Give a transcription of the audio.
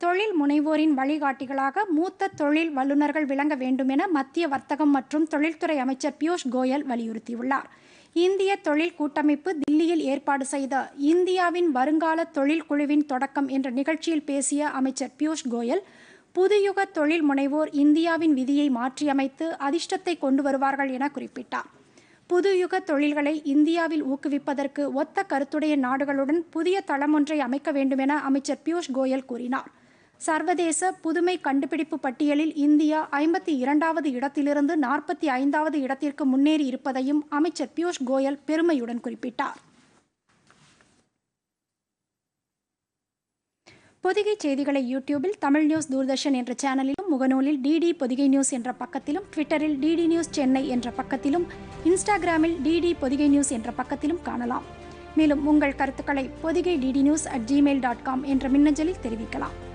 தொழில் முனைவோரின் வழிகாட்டிகளாக மூத்த தொழில் வல்லுநர்கள் விளங்க வேண்டும் என மத்திய வர்த்தகம் மற்றும் தொழில்துறை அமைச்சர் பியூஷ் கோயல் வலியுறுத்தியுள்ளார் இந்திய தொழில் கூட்டமைப்பு தில்லியில் ஏற்பாடு செய்த இந்தியாவின் வருங்கால தொழில் குழுவின் தொடக்கம் என்ற நிகழ்ச்சியில் பேசிய அமைச்சர் பியூஷ் கோயல் புதுயுக தொழில் முனைவோர் இந்தியாவின் விதியை மாற்றியமைத்து அதிர்ஷ்டத்தை கொண்டு வருவார்கள் என குறிப்பிட்டார் புதுயுக தொழில்களை இந்தியாவில் ஊக்குவிப்பதற்கு ஒத்த கருத்துடைய நாடுகளுடன் புதிய தளம் ஒன்றை அமைக்க வேண்டும் என அமைச்சர் பியூஷ் கோயல் கூறினார் சர்வதேச புதுமை கண்டுபிடிப்பு பட்டியலில் இந்தியா ஐம்பத்தி இரண்டாவது இடத்திலிருந்து நாற்பத்தி ஐந்தாவது இடத்திற்கு முன்னேறி இருப்பதையும் அமைச்சர் பியூஷ் கோயல் பெருமையுடன் குறிப்பிட்டார் பொதிகை செய்திகளை யூடியூபில் தமிழ் நியூஸ் தூர்தர்ஷன் என்ற சேனலிலும் முகநூலில் டிடி பொதிகை நியூஸ் என்ற பக்கத்திலும் ட்விட்டரில் டிடி நியூஸ் சென்னை என்ற பக்கத்திலும் இன்ஸ்டாகிராமில் டிடி பொதிகை நியூஸ் என்ற பக்கத்திலும் காணலாம் மேலும் உங்கள் கருத்துக்களை Podhigai DD news at Gmail dot com என்ற மின்னஞ்சலில் தெரிவிக்கலாம்